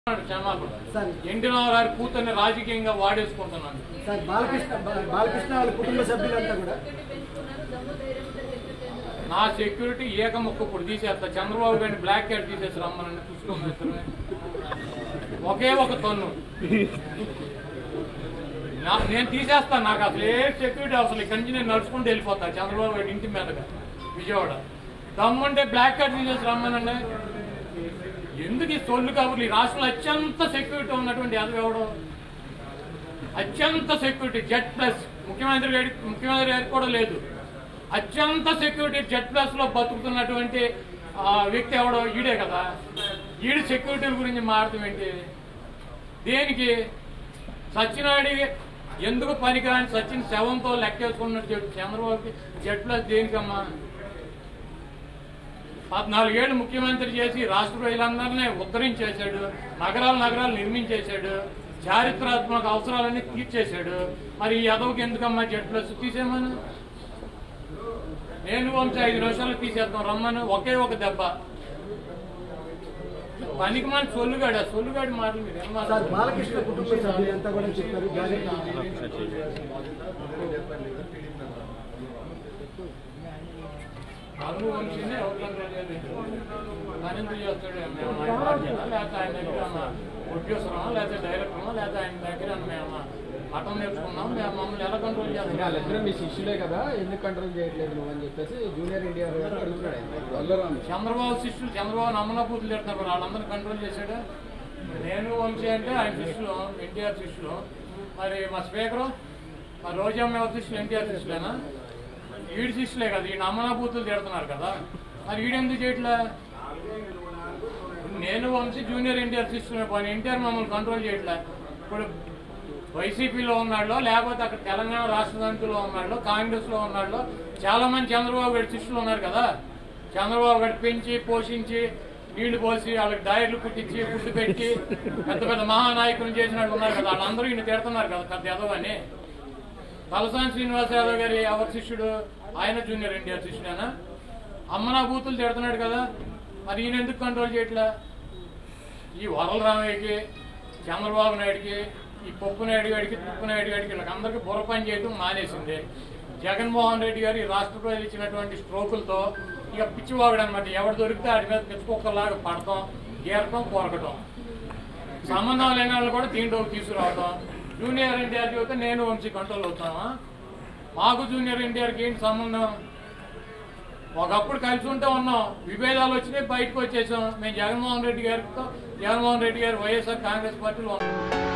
క్షమాపణ sir NT Ramarao కూతుర్ని రాజకీయంగా వాడేసుకుంటున్నాను సార్ బాలకృష్ణ బా- బాలకృష్ణ వాళ్ళ కుటుంబ సభ్యులంతా కూడా నా సెక్యూరిటీ ఏక ముక్క ఇప్పుడు తీసేస్తా చంద్రబాబు గారిని బ్లాక్ క్యాట్ తీసేసి రమ్మనండి పుస్తకం మాత్రమే ఒకే ఒక తన్ను నా- నేను తీసేస్తాను నాకు అసలు ఏ సెక్యూరిటీ అవసరం ఇక్కడి నుంచి నేను నడుచుకుంటూ వెళ్ళిపోతా చంద్రబాబు గారి ఇంటి మీదగా విజయవాడ దమ్ముంటే బ్లాక్ కార్డ్ తీసేసి రమ్మనండి ఎందుకు ఈ సొల్లు కబుర్లు ఈ రాష్ట్రంలో అత్యంత సెక్యూరిటీ ఉన్నటువంటి ఎవడో అత్యంత సెక్యూరిటీ జెడ్ ప్లస్ ముఖ్యమంత్రి గారి ముఖ్యమంత్రి గారికి కూడా లేదు అత్యంత సెక్యూరిటీ జెడ్ ప్లస్ లో బతుకుతున్నటువంటి ఆ, వ్యక్తి ఎవడో ఈడే కదా ఈడి సెక్యూరిటీల గురించి మారడం ఏంటి దేనికి సచ్చినాడి ఎందుకు పనికిరాని సచిన్ శవంతో లెక్కేసుకున్నట్టు చెప్పి చంద్రబాబుకి జెడ్ ప్లస్ దేనికమ్మా పద్నాలుగేళ్ళు ముఖ్యమంత్రి చేసి రాష్ట్ర ప్రజలందరినీ ఉద్ధరించేశాడు నగరాలు నగరాలు నిర్మించేశాడు చారిత్రాత్మక అవసరాలన్నీ తీర్చేశాడు మరి ఈ యదవకి ఎందుకమ్మా జెడ్ ప్లస్ తీసేమను నేను వంశ ఐదు నిమిషాలు తీసేద్దాం రమ్మను ఒకే ఒక దెబ్బ పనికి మన సొల్లుగాడు ఆ సొల్లుగాడి మాటలు మీరు ఏం సార్ మాట్లాడుతున్నారు? బాలకృష్ణ కుటుంబ సభ్యులంతా కూడా చెప్పారు జాగ్రత్త అల్లు వంశీనే ఎవరికైనా తెలియదు. పని ఎందుకు చేస్తాడు మేము ఆయన బాధ్యత లేకపోతే ఆయన దగ్గర ఏమన్నా ప్రొడ్యూసరమా లేకపోతే డైరెక్టరమా లేకపోతే ఆయన దగ్గర మేము మఠం నేర్చుకున్నాం మేము మమ్మల్ని ఎలా కంట్రోల్ ఇంకా చేస్తాం వాళ్ళిద్దరూ మీ శిష్యులే కదా ఎందుకు కంట్రోల్ చేయట్లేదు నువ్వు అని చెప్పేసి జూనియర్ ఎన్టీఆర్ గారు అడుగుతున్నాడు ఆయన. చంద్రబాబు శిష్యులు చంద్రబాబు నమ్మనబూతులు తిడుతున్నారు వాళ్ళందరినీ కంట్రోల్ చేశాడు నేను వంశీ అంటే ఆయన శిష్యులు ఎన్టీఆర్ శిష్యులు మరి మా స్పీకరు మా రోజమ్మ ఎవరి శిష్యులు ఎన్టీఆర్ శిష్యులేనా ఈడి శిష్యులే కదా ఈ నమ్మనబూతులు తిడుతున్నారు కదా మరి ఈడెందుకు చేయట్లే నేను వంశీ జూనియర్ ఎన్టీఆర్ శిష్యులే పోనీ ఎన్టీఆర్ మమ్మల్ని కంట్రోల్ చేయట్లే ఇప్పుడు వైసీపీలో ఉన్నాడో లేకపోతే అక్కడ తెలంగాణ రాష్ట్ర సమితిలో ఉన్నాడో కాంగ్రెస్ లో ఉన్నాడో చాలా మంది చంద్రబాబు గారి శిష్యులు ఉన్నారు కదా చంద్రబాబు గారు పెంచి పోషించి నీళ్లు పోసి వాళ్ళకి డైర్లు కుట్టించి ఫుడ్ పెట్టి పెద్ద పెద్ద మహానాయకులు చేసిన వాళ్ళు ఉన్నారు కదా వాళ్ళందరూ ఈయన తిడుతున్నారు కదా పెద్ద యాదవ్ అని తలసాని శ్రీనివాస యాదవ్ గారి ఎవరి శిష్యుడు ఆయన జూనియర్ ఎన్టీఆర్ శిష్యుడేనా అమ్మనా బూతులు తిడుతున్నాడు కదా మరి ఈయన ఎందుకు కంట్రోల్ చేయట్లే ఈ వరల రామయ్యకి చంద్రబాబు నాయుడికి ఈ పప్పు నాయుడు గారికి తుప్పు నాయుడు గారికి వీళ్ళకందరికీ బుర్ర పని చేయడం మానేసింది జగన్మోహన్ రెడ్డి గారు ఈ రాష్ట్ర ప్రజలు ఇచ్చినటువంటి స్ట్రోకులతో ఇక పిచ్చివాగుడు అనమాట ఎవడు దొరికితే ఆడి మీద పిచ్చుకొక్కలాగా పడతాం గీరటం కొరకటం సంబంధం లేని వాళ్ళు కూడా దీంట్లోకి తీసుకురావటం జూనియర్ ఎన్టీఆర్ చెబితే నేను వంశీ కంట్రోల్ అవుతామా మాకు జూనియర్ ఎన్టీఆర్కి ఏంటి సంబంధం ఒకప్పుడు కలిసి ఉంటే ఉన్నాం విభేదాలు వచ్చినాయి బయటకు వచ్చేసాం మేము జగన్మోహన్ రెడ్డి గారితో జగన్మోహన్ రెడ్డి గారు వైఎస్ఆర్ కాంగ్రెస్ పార్టీలో ఉన్నాం